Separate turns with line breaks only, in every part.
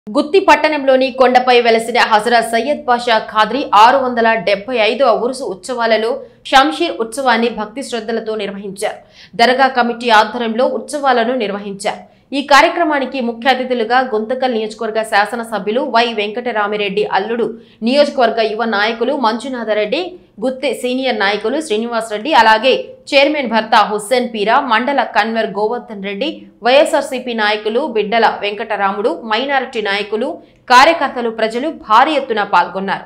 గుత్తి పట్టణంలోని కొండపై వెలసిన హజరత్ సయ్యద్ పాషా ఖాద్రి ఆరు వందల డెబ్బై ఐదవ ఉరుసు ఉత్సవాలలో షంషీర్ ఉత్సవాన్ని భక్తి శ్రద్ధలతో నిర్వహించారు దర్గా కమిటీ ఆధ్వర్యంలో ఉత్సవాలను నిర్వహించారు ఈ కార్యక్రమానికి ముఖ్య అతిథులుగా గుంతకల్ నియోజకవర్గ శాసనసభ్యులు వై వెంకటరామిరెడ్డి అల్లుడు నియోజకవర్గ యువ నాయకులు మంజునాథరెడ్డి గుత్తి సీనియర్ నాయకులు శ్రీనివాస్ రెడ్డి అలాగే చైర్మన్ భర్త హుస్సేన్ పీరా మండల కన్వర్ గోవర్ధన్ రెడ్డి వైఎస్ఆర్సీపీ నాయకులు బిడ్డల వెంకటరాముడు మైనారిటీ నాయకులు కార్యకర్తలు ప్రజలు భారీ ఎత్తున పాల్గొన్నారు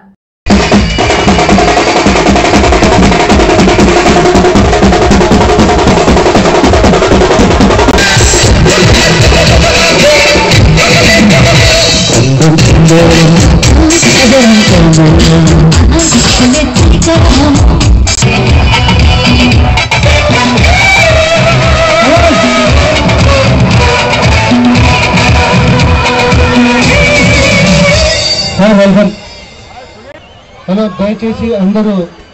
వెల్కమ్ హలో దయచేసి అందరూ